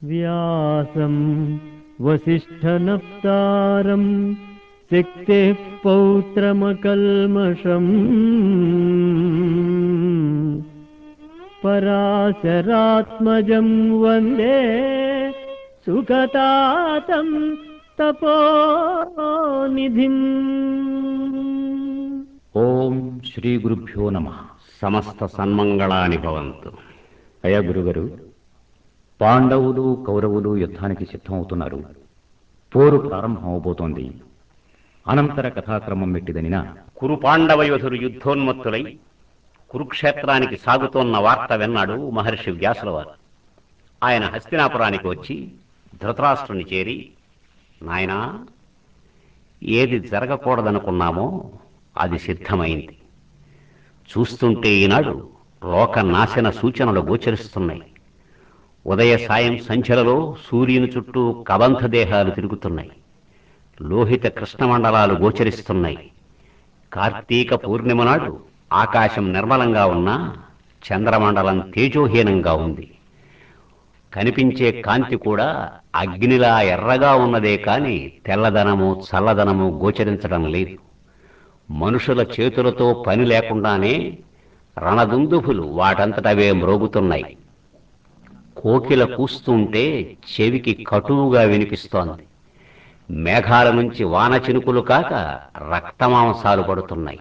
వ్యాసం వసిష్ఠనప్తారం శక్తిः పౌత్రమకల్మషम् పరాశరాత్మజం వందే సుఖతాతం తపోనిధిం ఓం శ్రీ గురుభ్యో నమ సమస్త సన్మంగళాని భవంతు అయ్యా గురుగారు పాండవులు కౌరవులు యుద్ధానికి సిద్ధమవుతున్నారు పోరు ప్రారంభం అవబోతోంది అనంతర కథాక్రమం మెట్టిదనిన కురు పాండవ యోధులు యుద్ధోన్మత్తులై కురుక్షేత్రానికి సాగుతోన్న వార్త విన్నాడు మహర్షి వ్యాసుల వారు ఆయన హస్తినాపురానికి వచ్చి ధృతరాష్ట్రుని చేరి నాయనా ఏది జరగకూడదనుకున్నామో అది సిద్ధమైంది చూస్తుంటే ఈనాడు లోక నాశన సూచనలు గోచరిస్తున్నాయి ఉదయ సాయం సంధ్యలలో సూర్యుని చుట్టూ కబంధ దేహాలు తిరుగుతున్నాయి లోహిత కృష్ణమండలాలు గోచరిస్తున్నాయి కార్తీక పూర్ణిమ నాడు ఆకాశం నిర్మలంగా ఉన్నా చంద్రమండలం తేజోహీనంగా ఉంది కనిపించే కాంతి కూడా అగ్నిలా ఎర్రగా ఉన్నదే కాని తెల్లదనము చల్లదనము గోచరించడం లేదు మనుషుల చేతులతో పని లేకుండానే రణదుందుభులు వాటంతటవే మ్రోగుతున్నాయి కోకిల కూస్తుంటే చెవికి కటువుగా వినిపిస్తోంది మేఘాల నుంచి వాన చినుకులు కాక రక్తమాంసాలు పడుతున్నాయి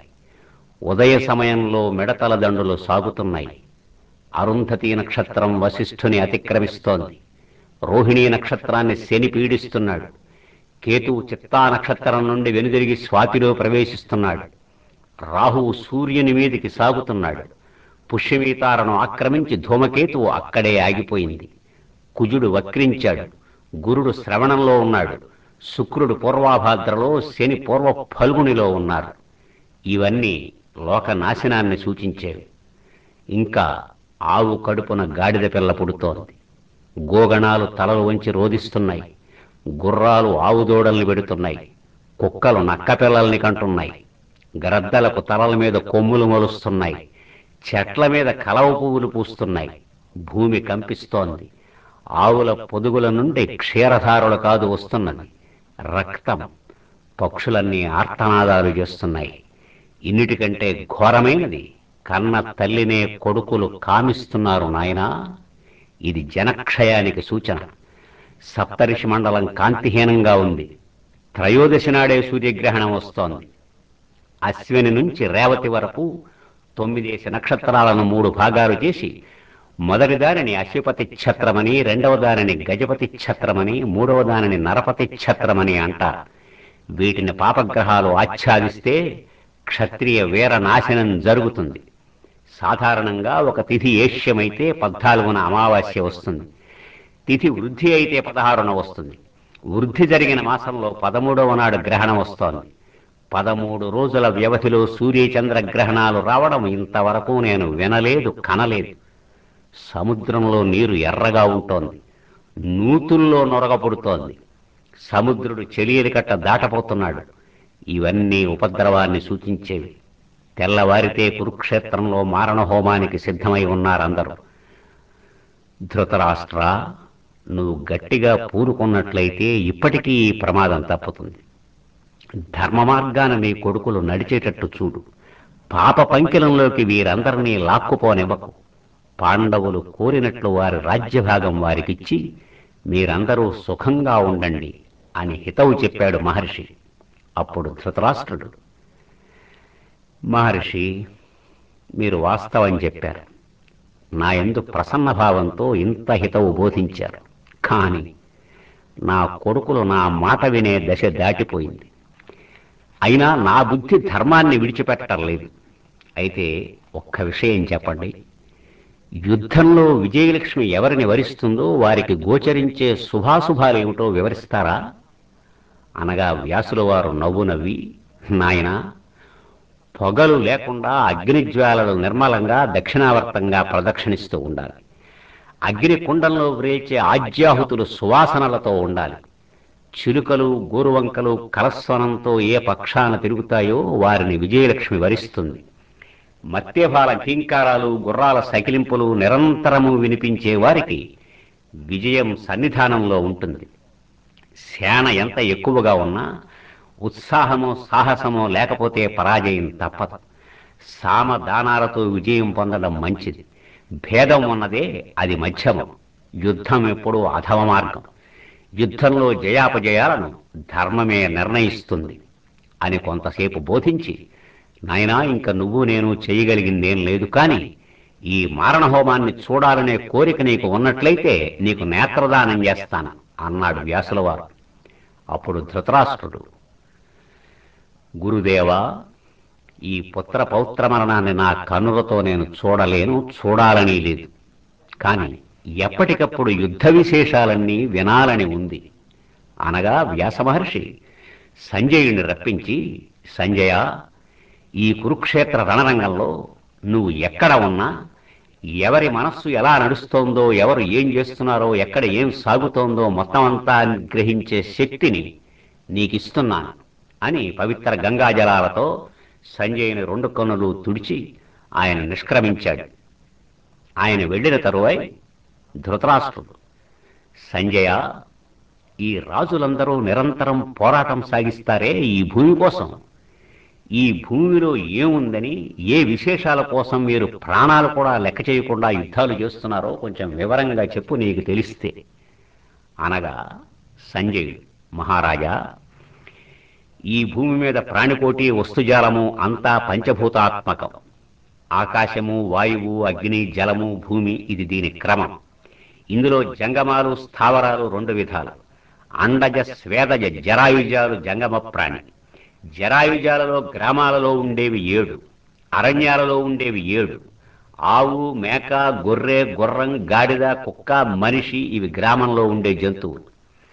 ఉదయ సమయంలో మిడతల దండులు సాగుతున్నాయి అరుంధతి నక్షత్రం వశిష్ఠుని అతిక్రమిస్తోంది రోహిణీ నక్షత్రాన్ని శని పీడిస్తున్నాడు కేతువు చిత్తా నక్షత్రం నుండి వెనుదిరిగి స్వాతిలో ప్రవేశిస్తున్నాడు రాహువు సూర్యుని మీదికి సాగుతున్నాడు పుష్యమీతారను ఆక్రమించి ధూమకేతువు అక్కడే ఆగిపోయింది కుజుడు వక్రించాడు గురుడు శ్రవణంలో ఉన్నాడు శుక్రుడు పూర్వాభాద్రలో శని పూర్వ ఫల్గునిలో ఉన్నారు ఇవన్నీ లోక నాశనాన్ని సూచించేవి ఇంకా ఆవు కడుపున గాడిద పిల్ల పుడుతోంది గోగణాలు తలలు వంచి రోదిస్తున్నాయి గుర్రాలు ఆవు దూడల్ని పెడుతున్నాయి కుక్కలు నక్క పిల్లల్ని కంటున్నాయి గ్రద్దలకు తలల మీద కొమ్ములు మొలుస్తున్నాయి చెట్ల మీద కలవ పువ్వులు పూస్తున్నాయి భూమి కంపిస్తోంది ఆవుల పొదుగుల నుండి క్షీరధారులు కాదు వస్తున్నది రక్తం పక్షులన్నీ ఆర్తనాదాలు చేస్తున్నాయి ఇన్నిటికంటే ఘోరమైనది కన్న తల్లినే కొడుకులు కామిస్తున్నారు నాయనా ఇది జనక్షయానికి సూచన సప్తరిషి మండలం కాంతిహీనంగా ఉంది త్రయోదశి నాడే సూర్యగ్రహణం వస్తోంది అశ్విని నుంచి రేవతి వరకు తొమ్మిదేసి నక్షత్రాలను మూడు భాగాలు చేసి మొదటి దానిని అశ్వపతి ఛత్రమని రెండవ దానిని గజపతి ఛత్రమని మూడవ దానిని నరపతి ఛత్రమని అంటారు వీటిని పాపగ్రహాలు ఆచ్ఛాదిస్తే క్షత్రియ వీర నాశనం జరుగుతుంది సాధారణంగా ఒక తిథి ఏష్యమైతే పద్నాలుగున అమావాస్య వస్తుంది తిథి వృద్ధి అయితే పదహారున వస్తుంది వృద్ధి జరిగిన మాసంలో పదమూడవ నాడు గ్రహణం వస్తోంది పదమూడు రోజుల వ్యవధిలో సూర్యచంద్ర గ్రహణాలు రావడం ఇంతవరకు నేను వినలేదు కనలేదు సముద్రంలో నీరు ఎర్రగా ఉంటోంది నూతుల్లో నొరగపుడుతోంది సముద్రుడు చెలియలి కట్ట దాటపోతున్నాడు ఇవన్నీ ఉపద్రవాన్ని సూచించేవి తెల్లవారితే కురుక్షేత్రంలో మారణ హోమానికి సిద్ధమై ఉన్నారందరూ ధృతరాష్ట్ర నువ్వు గట్టిగా పూనుకున్నట్లయితే ఇప్పటికీ ఈ ప్రమాదం తప్పుతుంది ధర్మ మార్గాన నీ కొడుకులు నడిచేటట్టు చూడు పాప పంకిలంలోకి వీరందరినీ లాక్కుపోనివ్వకు పాండవులు కోరినట్లు వారి రాజ్యభాగం వారికిచ్చి మీరందరూ సుఖంగా ఉండండి అని హితవు చెప్పాడు మహర్షి అప్పుడు ధృతరాష్ట్రుడు మహర్షి మీరు వాస్తవం చెప్పారు నా ఎందు ప్రసన్న భావంతో ఇంత హితవు బోధించారు కానీ నా కొడుకులు నా మాట వినే దశ దాటిపోయింది అయినా నా బుద్ధి ధర్మాన్ని విడిచిపెట్టలేదు అయితే ఒక్క విషయం చెప్పండి యుద్ధంలో విజయలక్ష్మి ఎవరిని వరిస్తుందో వారికి గోచరించే శుభాశుభాలేమిటో వివరిస్తారా అనగా వ్యాసుల వారు నవ్వు నవ్వి నాయన పొగలు లేకుండా అగ్నిజ్వాలలు నిర్మలంగా దక్షిణావర్తంగా ప్రదక్షిణిస్తూ ఉండాలి అగ్ని కుండంలో వ్రేచే ఆజ్యాహుతులు సువాసనలతో ఉండాలి చిలుకలు గోరువంకలు కలస్వనంతో ఏ పక్షాన తిరుగుతాయో వారిని విజయలక్ష్మి వరిస్తుంది మత్యభాల ఘీంకారాలు గుర్రాల సకిలింపులు నిరంతరము వినిపించే వారికి విజయం సన్నిధానంలో ఉంటుంది సేన ఎంత ఎక్కువగా ఉన్నా ఉత్సాహమో సాహసమో లేకపోతే పరాజయం తప్పదు సామదానాలతో విజయం పొందడం మంచిది భేదం ఉన్నదే అది మధ్యమం యుద్ధం ఎప్పుడూ అధమ మార్గం యుద్ధంలో జయాపజయాలను ధర్మమే నిర్ణయిస్తుంది అని కొంతసేపు బోధించి నాయనా ఇంక నువ్వు నేను చేయగలిగిందేం లేదు కానీ ఈ మారణహోమాన్ని చూడాలనే కోరిక నీకు ఉన్నట్లయితే నీకు నేత్రదానం చేస్తాను అన్నాడు వ్యాసుల వారు అప్పుడు ధృతరాష్ట్రుడు గురుదేవా ఈ పుత్ర పౌత్ర మరణాన్ని నా కన్నులతో నేను చూడలేను చూడాలని లేదు కానీ ఎప్పటికప్పుడు యుద్ధ విశేషాలన్నీ వినాలని ఉంది అనగా వ్యాస మహర్షి సంజయుడిని రప్పించి సంజయ ఈ కురుక్షేత్ర రణరంగంలో నువ్వు ఎక్కడ ఉన్నా ఎవరి మనస్సు ఎలా నడుస్తోందో ఎవరు ఏం చేస్తున్నారో ఎక్కడ ఏం సాగుతోందో మొత్తం అంతా గ్రహించే శక్తిని నీకిస్తున్నాను అని పవిత్ర గంగాజలాలతో సంజయుని రెండు కన్నులు తుడిచి ఆయన నిష్క్రమించాడు ఆయన వెళ్ళిన తరువాయి ధృతరాష్ట్రుడు సంజయ ఈ రాజులందరూ నిరంతరం పోరాటం సాగిస్తారే ఈ భూమి కోసం ఈ భూమిలో ఏముందని ఏ విశేషాల కోసం మీరు ప్రాణాలు కూడా లెక్క చేయకుండా యుద్ధాలు చేస్తున్నారో కొంచెం వివరంగా చెప్పు నీకు తెలిస్తే అనగా సంజయుడు మహారాజా ఈ భూమి మీద ప్రాణికోటి వస్తుజాలము అంతా పంచభూతాత్మకం ఆకాశము వాయువు అగ్ని జలము భూమి ఇది దీని క్రమం ఇందులో జంగమాలు స్థావరాలు రెండు విధాలు అండజ స్వేదజ జరాయుజాలు జంగమ ప్రాణి జరాయుజాలలో గ్రామాలలో ఉండేవి ఏడు అరణ్యాలలో ఉండేవి ఏడు ఆవు మేక గొర్రె గుర్రం గాడిద కుక్క మనిషి ఇవి గ్రామంలో ఉండే జంతువులు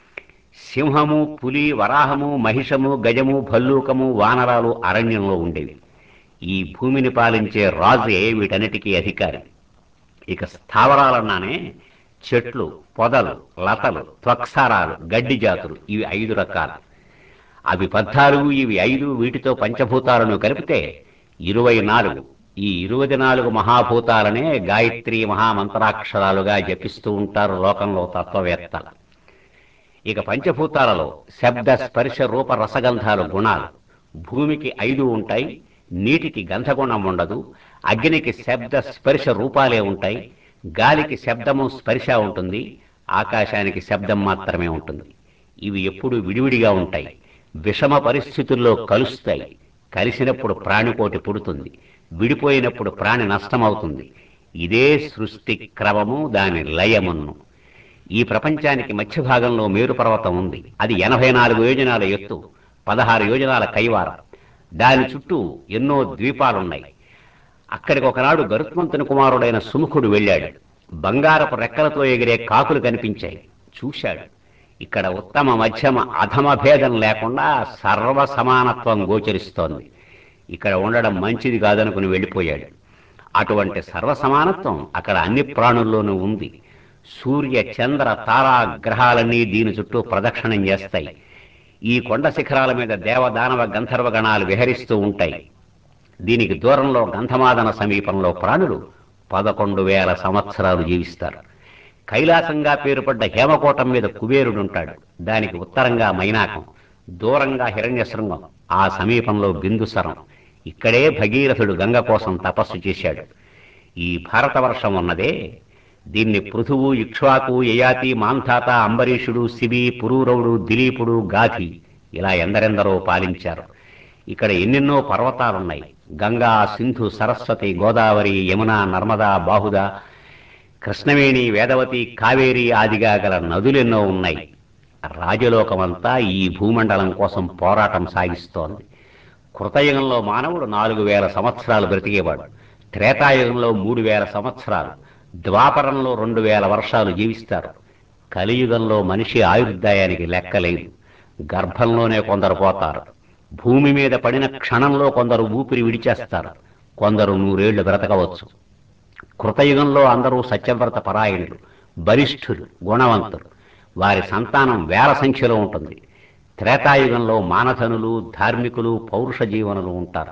సింహము పులి వరాహము మహిషము గజము భల్లూకము వానరాలు అరణ్యంలో ఉండేవి ఈ భూమిని పాలించే రాజే వీటన్నిటికీ అధికారి ఇక స్థావరాలన్నానే చెట్లు పొదలు లతలు త్వక్సారాలు గడ్డి జాతులు ఇవి ఐదు రకాలు అవి పద్నాలుగు ఇవి ఐదు వీటితో పంచభూతాలను కలిపితే ఇరవై నాలుగు ఈ ఇరవై నాలుగు మహాభూతాలనే గాయత్రి మహామంత్రాక్షరాలుగా జపిస్తూ ఉంటారు లోకంలో తత్వవేత్తలు ఇక పంచభూతాలలో శబ్ద స్పర్శ రూప రసగంధాలు గుణాలు భూమికి ఐదు ఉంటాయి నీటికి గంధగుణం ఉండదు అగ్నికి శబ్ద స్పర్శ రూపాలే ఉంటాయి గాలికి శబ్దము స్పర్శ ఉంటుంది ఆకాశానికి శబ్దం మాత్రమే ఉంటుంది ఇవి ఎప్పుడూ విడివిడిగా ఉంటాయి విషమ పరిస్థితుల్లో కలుస్తాయి కలిసినప్పుడు ప్రాణికోటి పుడుతుంది విడిపోయినప్పుడు ప్రాణి నష్టమవుతుంది ఇదే సృష్టి క్రమము దాని లయమును ఈ ప్రపంచానికి మధ్య భాగంలో మేరు పర్వతం ఉంది అది ఎనభై నాలుగు యోజనాల ఎత్తు పదహారు యోజనాల కైవారం దాని చుట్టూ ఎన్నో ద్వీపాలున్నాయి అక్కడికి ఒకనాడు గరుత్మంతుని కుమారుడైన సుముఖుడు వెళ్ళాడు బంగారపు రెక్కలతో ఎగిరే కాకులు కనిపించాయి చూశాడు ఇక్కడ ఉత్తమ మధ్యమ అధమ భేదం లేకుండా సర్వ సమానత్వం గోచరిస్తోంది ఇక్కడ ఉండడం మంచిది కాదనుకుని వెళ్ళిపోయాడు అటువంటి సర్వ సమానత్వం అక్కడ అన్ని ప్రాణుల్లోనూ ఉంది సూర్య చంద్ర తారా గ్రహాలన్నీ దీని చుట్టూ ప్రదక్షిణం చేస్తాయి ఈ కొండ శిఖరాల మీద దేవదానవ గంధర్వ గణాలు విహరిస్తూ ఉంటాయి దీనికి దూరంలో గంధమాదన సమీపంలో ప్రాణులు పదకొండు వేల సంవత్సరాలు జీవిస్తారు కైలాసంగా పేరుపడ్డ హేమకోటం మీద కుబేరుడుంటాడు దానికి ఉత్తరంగా మైనాకం దూరంగా హిరణ్యశృంగం ఆ సమీపంలో బిందుసరం ఇక్కడే భగీరథుడు గంగ కోసం తపస్సు చేశాడు ఈ భారతవర్షం ఉన్నదే దీన్ని పృథువు ఇక్ష్వాకు యయాతి మాంధాత అంబరీషుడు శిబి పురూరవుడు దిలీపుడు గాధి ఇలా ఎందరెందరో పాలించారు ఇక్కడ ఎన్నెన్నో పర్వతాలున్నాయి గంగా సింధు సరస్వతి గోదావరి యమున నర్మదా బాహుద కృష్ణవేణి వేదవతి కావేరి ఆదిగా గల నదులెన్నో ఉన్నాయి రాజలోకమంతా ఈ భూమండలం కోసం పోరాటం సాగిస్తోంది కృతయుగంలో మానవుడు నాలుగు వేల సంవత్సరాలు బ్రతికేవాడు త్రేతాయుగంలో మూడు వేల సంవత్సరాలు ద్వాపరంలో రెండు వేల వర్షాలు జీవిస్తారు కలియుగంలో మనిషి ఆయుర్దాయానికి లెక్కలేదు గర్భంలోనే కొందరు పోతారు భూమి మీద పడిన క్షణంలో కొందరు ఊపిరి విడిచేస్తారు కొందరు నూరేళ్లు బ్రతకవచ్చు కృతయుగంలో అందరూ సత్యవ్రత పరాయణులు బలిష్ఠులు గుణవంతులు వారి సంతానం వేల సంఖ్యలో ఉంటుంది త్రేతాయుగంలో మానధనులు ధార్మికులు పౌరుష జీవనులు ఉంటారు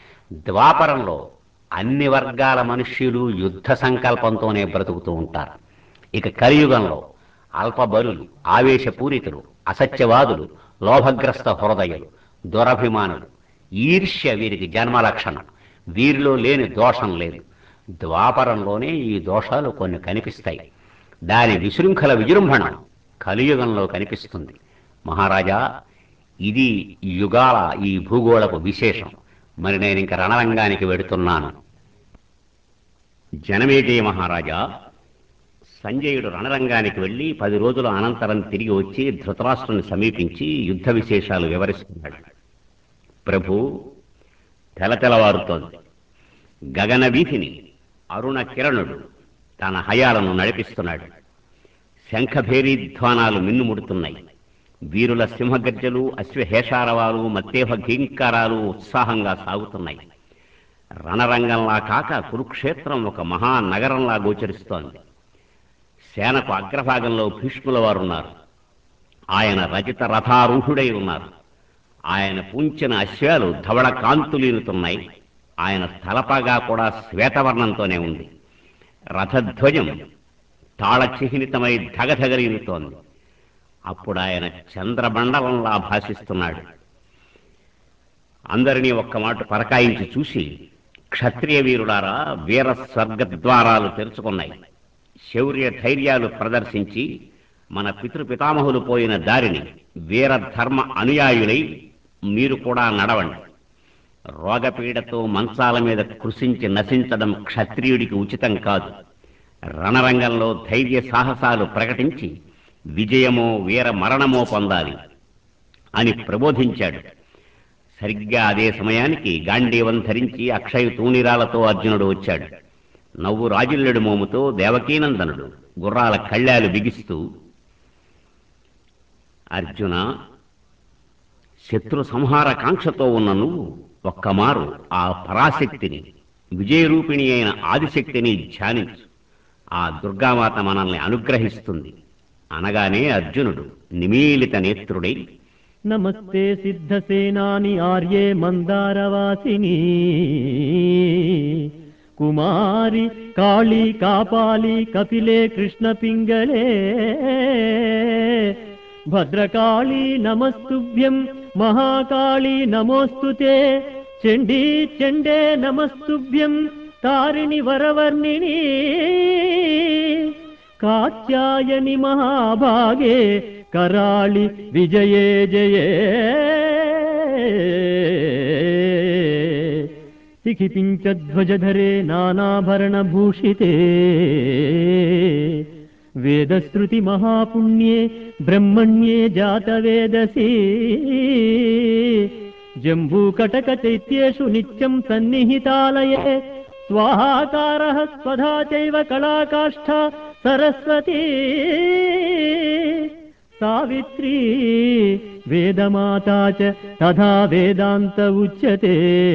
ద్వాపరంలో అన్ని వర్గాల మనుష్యులు యుద్ధ సంకల్పంతోనే బ్రతుకుతూ ఉంటారు ఇక కలియుగంలో అల్పబలులు ఆవేశపూరితులు అసత్యవాదులు లోభగ్రస్త హృదయులు దురభిమానులు ఈర్ష్య వీరికి జన్మ లక్షణం వీరిలో లేని దోషం లేదు ద్వాపరంలోనే ఈ దోషాలు కొన్ని కనిపిస్తాయి దాని విశృంఖల విజృంభణం కలియుగంలో కనిపిస్తుంది మహారాజా ఇది యుగాల ఈ భూగోళపు విశేషం మరి నేను ఇంక రణరంగానికి వెడుతున్నాను జనమేజయ మహారాజా సంజయుడు రణరంగానికి వెళ్లి పది రోజుల అనంతరం తిరిగి వచ్చి ధృతరాష్ట్రుని సమీపించి యుద్ధ విశేషాలు వివరిస్తున్నాడు ప్రభు తెలతెలవారుతోంది గగన వీధిని అరుణ కిరణుడు తన హయాలను నడిపిస్తున్నాడు శంఖభేరీధ్వానాలు మిన్నుముడుతున్నాయి వీరుల సింహగర్జలు అశ్వహేషారవాలు మత్తేహ ఘీంకారాలు ఉత్సాహంగా సాగుతున్నాయి రణరంగంలా కాక కురుక్షేత్రం ఒక మహానగరంలా గోచరిస్తోంది సేనకు అగ్రభాగంలో భీష్ముల వారున్నారు ఆయన రజిత రథారూఢుడై ఉన్నారు ఆయన పూంచిన అశ్వాలు ధవళ కాంతులీనుతున్నాయి ఆయన స్థలపగా కూడా శ్వేతవర్ణంతోనే ఉంది రథధ్వజం తాళచిహ్నితమై ధగధగలీనుతోంది అప్పుడు ఆయన చంద్రమండలంలా భాషిస్తున్నాడు అందరినీ ఒక్క మాట పరకాయించి చూసి క్షత్రియ వీరులారా వీర స్వర్గద్వారాలు తెరుచుకున్నాయి శౌర్య ధైర్యాలు ప్రదర్శించి మన పితృపితామహులు పోయిన దారిని వీర ధర్మ అనుయాయులై మీరు కూడా నడవండి రోగపీడతో మంచాల మీద కృషించి నశించడం క్షత్రియుడికి ఉచితం కాదు రణరంగంలో ధైర్య సాహసాలు ప్రకటించి విజయమో వీర మరణమో పొందాలి అని ప్రబోధించాడు సరిగ్గా అదే సమయానికి గాంధీవం ధరించి అక్షయ తూణిరాలతో అర్జునుడు వచ్చాడు నవ్వు రాజిల్లెడు మోముతో దేవకీనందనుడు గుర్రాల కళ్ళాలు బిగిస్తూ అర్జున శత్రు సంహార కాంక్షతో ఉన్న నువ్వు ఒక్కమారు ఆ పరాశక్తిని విజయరూపిణి అయిన ఆదిశక్తిని ధ్యానించు ఆ దుర్గామాత మనల్ని అనుగ్రహిస్తుంది అనగానే అర్జునుడు నిమీలిత నేత్రుడై నమస్తే సిద్ధసేనాని ఆర్యే మందారవాసిని కుమారి కాళీ కాపాలి కపిలే కృష్ణ పింగళే భద్రకాళీ నమస్తుభ్యం మహాకాళీ నమోస్తుతే చండీ చండే నమస్తుభ్యం తారిణి వరవర్ణిని కాత్యాయని మహాభాగే కరాళి విజయే జయే సిఖిపించధ్వజధరే నానాభరణభూషితే వేదశ్రుతి మహాపుణ్యే బ్రహ్మణ్యే జాతవేదసి జంబూకటక చైత్యేషు నిత్యం సన్నిహితాలయే స్వాహాకారः స్వధా చైవ కళాకాష్ఠా సరస్వతీ సావిత్రీ వేదమాతా చ తథా వేదాంత ఉచ్యతే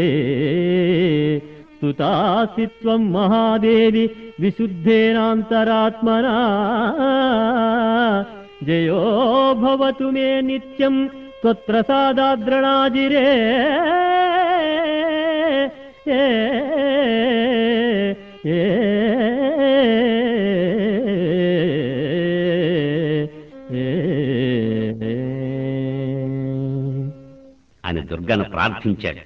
స్తుతాసి త్వం మహాదేవి విశుద్ధేనాంతరాత్మనా జయో భవతు మే నిత్యం త్వత్ప్రసాదాద్రణాజిరే ఏ ఏ అని దుర్గను ప్రార్థించాడు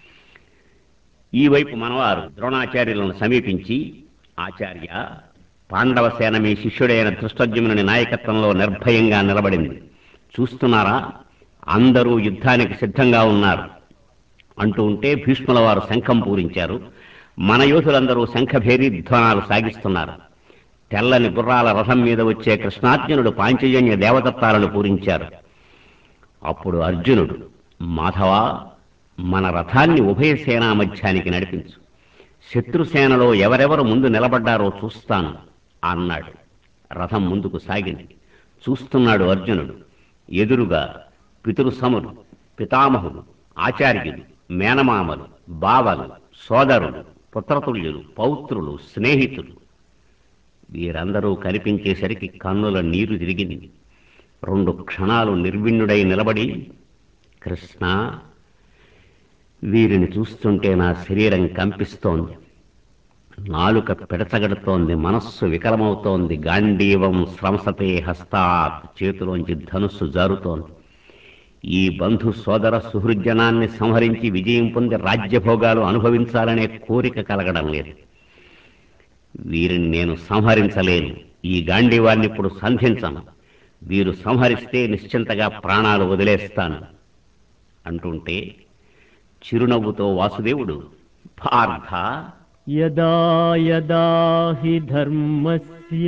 ఈ వైపు మనవారు ద్రోణాచార్యులను సమీపించి ఆచార్య పాండవ సేన మీ శిష్యుడైన ధృష్టద్యుమ్నుని నాయకత్వంలో నిర్భయంగా నిలబడింది చూస్తున్నారా అందరూ యుద్ధానికి సిద్ధంగా ఉన్నారు అంటూ ఉంటే భీష్ముల వారు శంఖం పూరించారు మన యోధులందరూ శంఖభేరీ ధ్వనాలు సాగిస్తున్నారు తెల్లని గుర్రాల రథం మీద వచ్చే కృష్ణార్జునుడు పాంచజన్య దేవదత్తాలను పూరించారు అప్పుడు అర్జునుడు మాధవ మన రథాన్ని ఉభయ సేనా మధ్యానికి నడిపించు శత్రుసేనలో ఎవరెవరు ముందు నిలబడ్డారో చూస్తాను అన్నాడు రథం ముందుకు సాగింది చూస్తున్నాడు అర్జునుడు ఎదురుగా పితృసములు పితామహులు ఆచార్యులు మేనమామలు బావలు సోదరులు పుత్రతుల్యులు పౌత్రులు స్నేహితులు వీరందరూ కనిపించేసరికి కన్నుల నీరు తిరిగింది రెండు క్షణాలు నిర్విణ్ణుడై నిలబడి కృష్ణ వీరిని చూస్తుంటే నా శరీరం కంపిస్తోంది నాలుక పిడచగడుతోంది మనస్సు వికలమవుతోంది గాంధీవం స్రంసతే హస్తాత్ చేతిలోంచి ధనుస్సు జారుతోంది ఈ బంధు సోదర సుహృజనాన్ని సంహరించి విజయం పొంది రాజ్యభోగాలు అనుభవించాలనే కోరిక కలగడం లేదు వీరిని నేను సంహరించలేను ఈ గాంధీవాన్ని ఇప్పుడు సంధించను వీరు సంహరిస్తే నిశ్చింతగా ప్రాణాలు వదిలేస్తాను అంటుంటే చిరునవ్వుతో వాసుదేవుడు పార్థ యదా యదా హి ధర్మస్య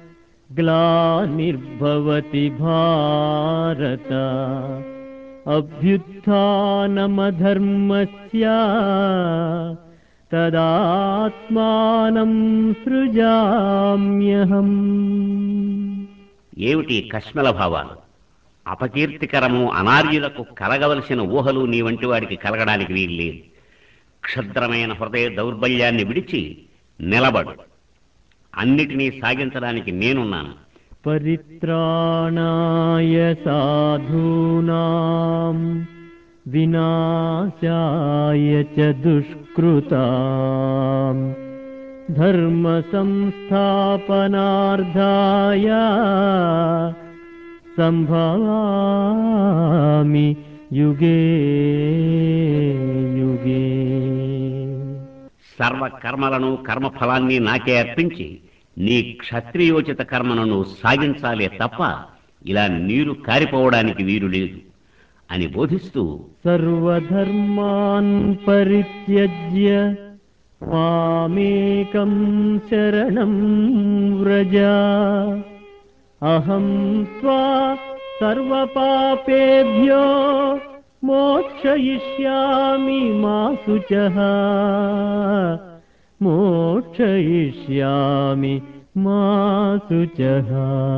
గ్లానిర్భవతి భారత అభ్యుత్నమధర్మస్య తదాత్మానం సృజామ్యహం ఏమిటి కష్మల భావాలు అపకీర్తికరము అనార్యులకు కలగవలసిన ఊహలు నీ వంటి వాడికి కలగడానికి వీల్లేదు క్షుద్రమైన హృదయ దౌర్బల్యాన్ని విడిచి నిలబడు అన్నిటినీ సాగించడానికి నేనున్నాను పరిత్రాణాయ సాధూనాం వినాశాయ చ దుష్కృతాం ధర్మ సంస్థాపనార్థాయ సంభవామి యుగే యుగే సర్వ కర్మలను కర్మఫలాన్ని నాకే అర్పించి నీ క్షత్రియోచిత కర్మను నువ్వు సాగించాలే తప్ప ఇలా నీరు కారిపోవడానికి వీలు లేదు అని బోధిస్తూ సర్వధర్మాన్ పరిత్యజ్య మామేకం శరణం వ్రజ అహం త్వా సర్వపాపేభ్యో మోక్షయిష్యామి మా శుచః మోక్షయిష్యామి మా శుచః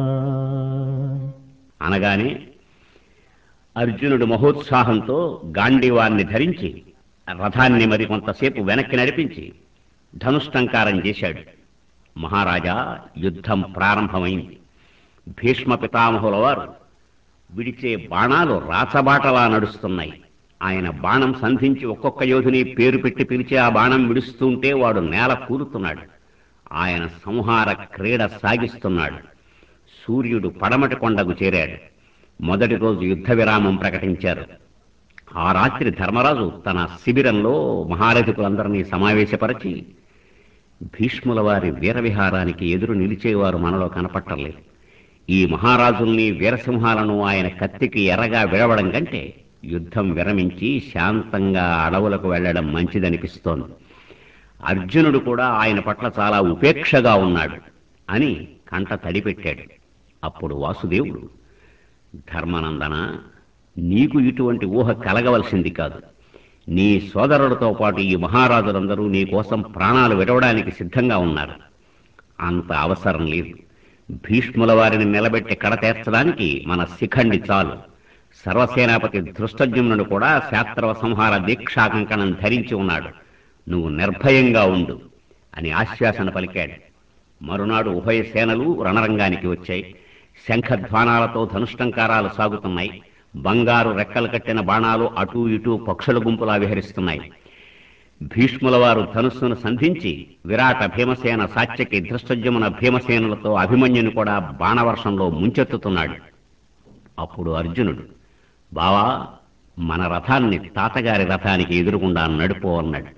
అనగానే అర్జునుడు మహోత్సాహంతో గాంధీవాన్ని ధరించి రథాన్ని మరి కొంతసేపు వెనక్కి నడిపించి ధనుష్టంకారం చేశాడు మహారాజా యుద్ధం ప్రారంభమైంది భీష్మ పితామహుల వారు విడిచే బాణాలు రాచబాటలా నడుస్తున్నాయి ఆయన బాణం సంధించి ఒక్కొక్క యోధుని పేరు పెట్టి పిలిచి ఆ బాణం విడుస్తుంటే వాడు నేల కూరుతున్నాడు ఆయన సంహార క్రీడ సాగిస్తున్నాడు సూర్యుడు పడమటి కొండకు చేరాడు మొదటి రోజు యుద్ధ విరామం ప్రకటించారు ఆ రాత్రి ధర్మరాజు తన శిబిరంలో మహారథికులందరినీ సమావేశపరిచి భీష్ముల వారి వీరవిహారానికి ఎదురు నిలిచేవారు మనలో కనపట్టలేదు ఈ మహారాజుల్ని వీరసింహాలను ఆయన కత్తికి ఎర్రగా విడవడం కంటే యుద్ధం విరమించి శాంతంగా అడవులకు వెళ్ళడం మంచిదనిపిస్తోంది అర్జునుడు కూడా ఆయన పట్ల చాలా ఉపేక్షగా ఉన్నాడు అని కంట తడిపెట్టాడు అప్పుడు వాసుదేవుడు ధర్మనందన నీకు ఇటువంటి ఊహ కలగవలసింది కాదు నీ సోదరులతో పాటు ఈ మహారాజులందరూ నీ కోసం ప్రాణాలు విడవడానికి సిద్ధంగా ఉన్నారు అంత అవసరం లేదు భీష్ముల వారిని నిలబెట్టి కడతేర్చడానికి మన శిఖండి చాలు సర్వసేనాపతి ధృష్టజ్ఞునుడు కూడా శాస్త్రవ సంహార దీక్షాకంకణం ధరించి ఉన్నాడు నువ్వు నిర్భయంగా ఉండు అని ఆశ్వాసన పలికాడు మరునాడు ఉభయ సేనలు రణరంగానికి వచ్చాయి శంఖధ్వానాలతో ధనుష్టంకారాలు సాగుతున్నాయి బంగారు రెక్కలు కట్టిన బాణాలు అటూ ఇటూ పక్షుల గుంపులా విహరిస్తున్నాయి భీష్ముల వారు ధనుస్సును సంధించి విరాట భీమసేన సాత్యకి ధృష్టజ్యమున భీమసేనులతో అభిమన్యుని కూడా బాణవర్షంలో ముంచెత్తుతున్నాడు అప్పుడు అర్జునుడు బావా మన రథాన్ని తాతగారి రథానికి ఎదురుగుండా నడుపో అన్నాడు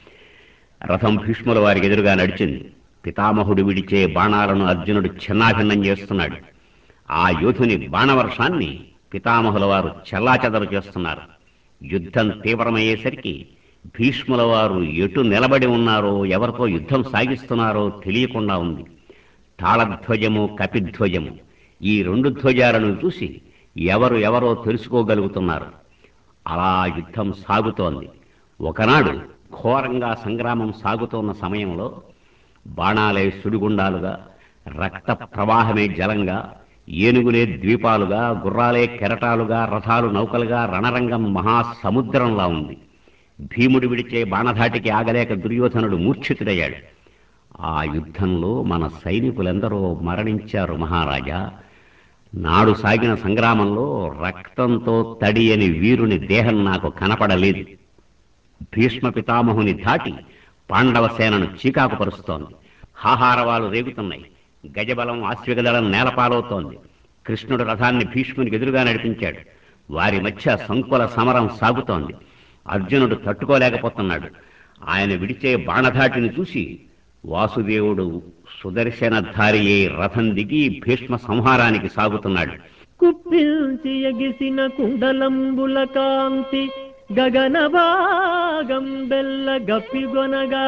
రథం భీష్ముల వారికి ఎదురుగా నడిచింది పితామహుడు విడిచే బాణాలను అర్జునుడు చిన్నాభిన్నం చేస్తున్నాడు ఆ యోధుని బాణవర్షాన్ని పితామహుల వారు చెల్లాచెదరు చేస్తున్నారు యుద్ధం తీవ్రమయ్యేసరికి భీష్ముల వారు ఎటు నిలబడి ఉన్నారో ఎవరితో యుద్ధం సాగిస్తున్నారో తెలియకుండా ఉంది తాళధ్వజము కపిధ్వజము ఈ రెండు ధ్వజాలను చూసి ఎవరు ఎవరో తెలుసుకోగలుగుతున్నారు అలా యుద్ధం సాగుతోంది ఒకనాడు ఘోరంగా సంగ్రామం సాగుతోన్న సమయంలో బాణాలే సుడిగుండాలుగా రక్త ప్రవాహమే జలంగా ఏనుగులే ద్వీపాలుగా గుర్రాలే కెరటాలుగా రథాలు నౌకలుగా రణరంగం మహాసముద్రంలా ఉంది భీముడు విడిచే బాణధాటికి ఆగలేక దుర్యోధనుడు మూర్ఛితుడయ్యాడు ఆ యుద్ధంలో మన సైనికులెందరో మరణించారు మహారాజా నాడు సాగిన సంగ్రామంలో రక్తంతో తడియని వీరుని దేహం నాకు కనపడలేదు భీష్మ పితామహుని దాటి పాండవ సేనను చీకాకుపరుస్తోంది హాహారవాలు రేగుతున్నాయి గజబలం ఆశ్విగదళం నేలపాలవుతోంది కృష్ణుడు రథాన్ని భీష్మునికి ఎదురుగా నడిపించాడు వారి మధ్య సంకుల సమరం సాగుతోంది అర్జునుడు తట్టుకోలేకపోతున్నాడు ఆయన విడిచే బాణధాటిని చూసి వాసుదేవుడు సుదర్శనధారి అయి రథం దిగి భీష్మ సంహారానికి సాగుతున్నాడు కుప్పిల్చి ఎగిసిన కుండలంబుల కాంతి గగన భాగం బెల్ల గప్పిగొనగా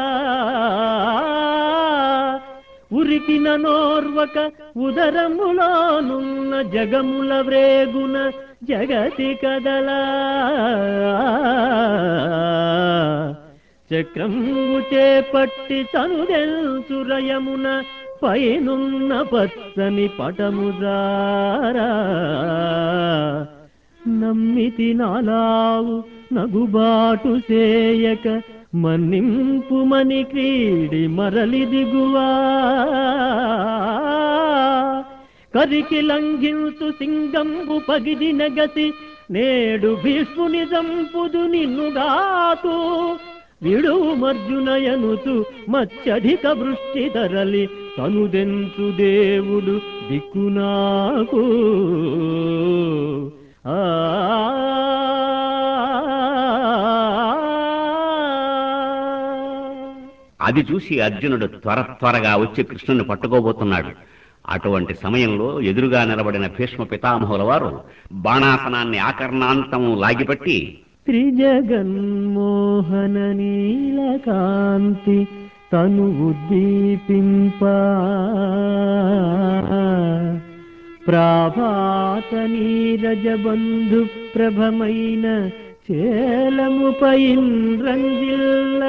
ఉరికిన నోర్వక ఉదరములోనున్న జగముల వ్రేగున జగతి కదలా చక్రము చేపట్టి తనుదెల్సురయమున పైనున్న పచ్చని పటముదారా నమ్మితి నాలావు నగుబాటు చేయక మన్నింపుమని క్రీడి మరలి దిగువా కరికి లంఘించు సింగంబు పగిదిన గతి నేడు భీష్ముని సంపుదు నిన్నుగాతూ విడుమర్జునయనుతు మచ్చధిక వృష్టి ధరలి తనుదెంచు దేవుడు దిక్కునాకు ఆ అది చూసి అర్జునుడు త్వర త్వరగా వచ్చి కృష్ణుని పట్టుకోబోతున్నాడు అటువంటి సమయంలో ఎదురుగా నిలబడిన భీష్మ పితామహుల వారు బాణాసనాన్ని ఆకర్ణాంతం లాగిపట్టి త్రిజగన్మోహన నీలకాంతి తను ఉద్దీపింప ప్రాభాత నీరజ బంధు ప్రభమైన చేలముపై రంజిల్ల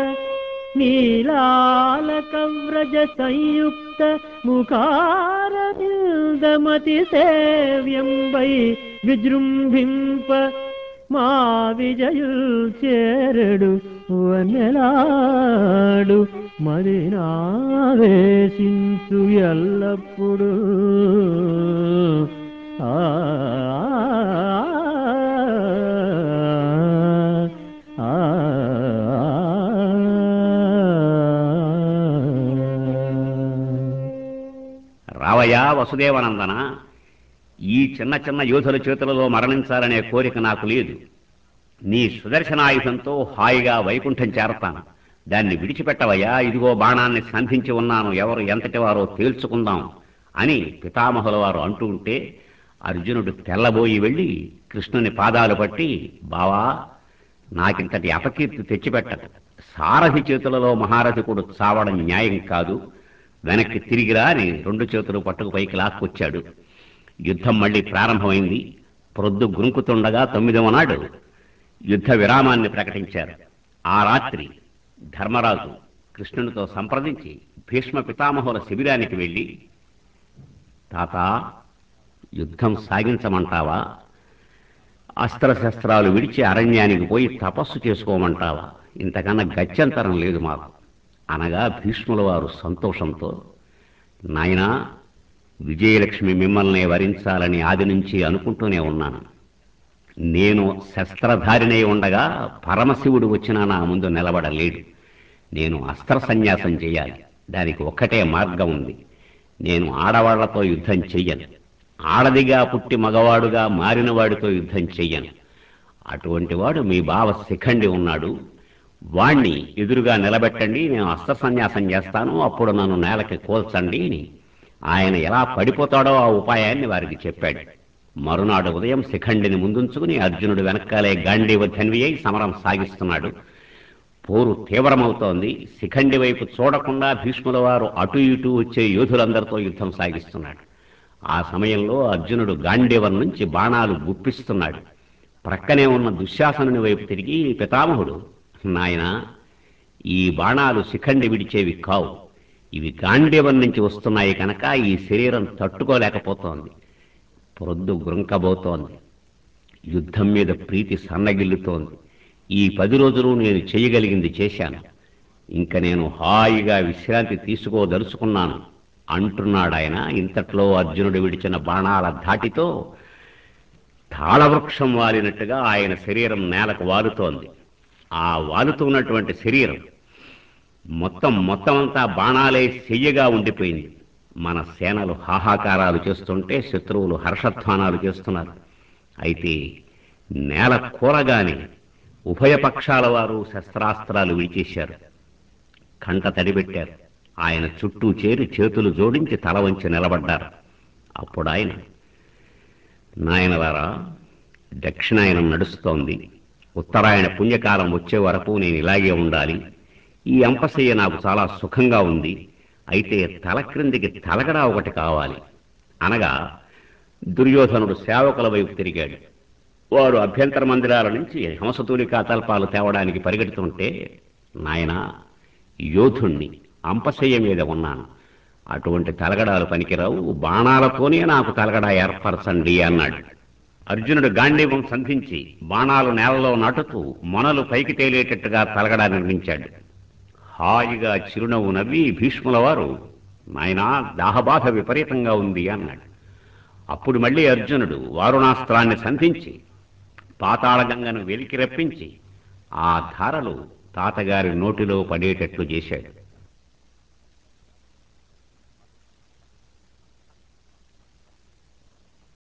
నీలాల కవ్రజ సంయుక్త ముఖారవిందమతి సేవ్యంబై విజృంభింప మా విజయుల్ చేరడు వనెలాడు మరి నావేశించు ఎల్లప్పుడు ఆ ఆ, రావయ్యా వసుదేవనందన ఈ చిన్న చిన్న యోధుల చేతులలో మరణించాలనే కోరిక నాకు లేదు నీ సుదర్శనాయుధంతో హాయిగా వైకుంఠం చేరతాను దాన్ని విడిచిపెట్టవయ్యా ఇదిగో బాణాన్ని సంధించి ఉన్నాను ఎవరు ఎంతటి వారో తేల్చుకుందాం అని పితామహుల వారు అంటూ ఉంటే అర్జునుడు తెల్లబోయి వెళ్ళి కృష్ణుని పాదాలు పట్టి బావా నాకింతటి అపకీర్తి తెచ్చిపెట్టదు సారథి చేతులలో మహారథికుడు చావడం న్యాయం కాదు వెనక్కి తిరిగిరా అని రెండు చేతులు పట్టుకు పైకి లాక్కొచ్చాడు యుద్ధం మళ్ళీ ప్రారంభమైంది ప్రొద్దు గురుకుతుండగా తొమ్మిదవ నాడు యుద్ధ విరామాన్ని ప్రకటించారు ఆ రాత్రి ధర్మరాజు కృష్ణునితో సంప్రదించి భీష్మ పితామహుల శిబిరానికి వెళ్ళి తాత యుద్ధం సాగించమంటావా అస్త్రశస్త్రాలు విడిచి అరణ్యానికి పోయి తపస్సు చేసుకోమంటావా ఇంతకన్నా గత్యంతరం లేదు మాకు అనగా భీష్ముల వారు సంతోషంతో నాయనా విజయలక్ష్మి మిమ్మల్ని వరించాలని ఆది నుంచి అనుకుంటూనే ఉన్నాను నేను శస్త్రధారినై ఉండగా పరమశివుడు వచ్చినా నా ముందు నిలబడలేడు నేను అస్త్ర సన్యాసం చేయాలి దానికి ఒక్కటే మార్గం ఉంది నేను ఆడవాళ్లతో యుద్ధం చెయ్యను ఆడదిగా పుట్టి మగవాడుగా మారిన వాడితో యుద్ధం చెయ్యను అటువంటి వాడు మీ బావ శిఖండి ఉన్నాడు వాణ్ణి ఎదురుగా నిలబెట్టండి నేను అస్త్ర సన్యాసం చేస్తాను అప్పుడు నన్ను నేలకి కోల్చండి అని ఆయన ఎలా పడిపోతాడో ఆ ఉపాయాన్ని వారికి చెప్పాడు మరునాడు ఉదయం శిఖండిని ముందుంచుకుని అర్జునుడు వెనకాలే గాంధీవ ధన్వి అయి సమరం సాగిస్తున్నాడు పోరు తీవ్రమవుతోంది శిఖండి వైపు చూడకుండా భీష్ముల వారు అటు ఇటు వచ్చే యోధులందరితో యుద్ధం సాగిస్తున్నాడు ఆ సమయంలో అర్జునుడు గాంధీవం నుంచి బాణాలు గుప్పిస్తున్నాడు ప్రక్కనే ఉన్న దుశ్శాసనుని వైపు తిరిగి పితామహుడు నాయన ఈ బాణాలు శిఖండి విడిచేవి కావు ఇవి గాంధీవం నుంచి వస్తున్నాయి కనుక ఈ శరీరం తట్టుకోలేకపోతోంది ప్రొద్దు గృంకబోతోంది యుద్ధం మీద ప్రీతి సన్నగిల్లుతోంది ఈ పది రోజులు నేను చేయగలిగింది చేశాను ఇంక నేను హాయిగా విశ్రాంతి తీసుకోదలుచుకున్నాను అంటున్నాడు ఆయన ఇంతట్లో అర్జునుడు విడిచిన బాణాల ధాటితో తాళవృక్షం వాలినట్టుగా ఆయన శరీరం నేలకు వాలుతోంది ఆ వాలుతున్నటువంటి శరీరం మొత్తం మొత్తం అంతా బాణాలే చెయ్యగా ఉండిపోయింది మన సేనలు హాహాకారాలు చేస్తుంటే శత్రువులు హర్షధ్వానాలు చేస్తున్నారు అయితే నేల కూరగానే ఉభయ పక్షాల వారు శస్త్రాస్త్రాలు విడిచేశారు కంట తడిపెట్టారు ఆయన చుట్టూ చేరి చేతులు జోడించి తల వంచి నిలబడ్డారు అప్పుడు ఆయన నాయనలారా దక్షిణాయనం నడుస్తోంది ఉత్తరాయణ పుణ్యకాలం వచ్చే వరకు నేను ఇలాగే ఉండాలి ఈ అంపశయ్య నాకు చాలా సుఖంగా ఉంది అయితే తల క్రిందికి తలగడా ఒకటి కావాలి అనగా దుర్యోధనుడు సేవకుల వైపు తిరిగాడు వారు అభ్యంతర మందిరాల నుంచి హంసతూలికా తల్పాలు తేవడానికి పరిగెడుతుంటే నాయనా యోధుణ్ణి అంపశయ్య మీద ఉన్నాను అటువంటి తలగడాలు పనికిరావు బాణాలతోనే నాకు తలగడా ఏర్పరచండి అన్నాడు అర్జునుడు గాంధీవం సంధించి బాణాలు నేలలో నాటుతూ మొనలు పైకి తేలేటట్టుగా తలగడా నిర్మించాడు హాయిగా చిరునవ్వు నవ్వి భీష్ముల వారు నాయనా దాహబాధ విపరీతంగా ఉంది అన్నాడు అప్పుడు మళ్ళీ అర్జునుడు వారుణాస్త్రాన్ని సంధించి పాతాళగంగను వెలికి రప్పించి ఆ ధారలు తాతగారి నోటిలో పడేటట్లు చేశాడు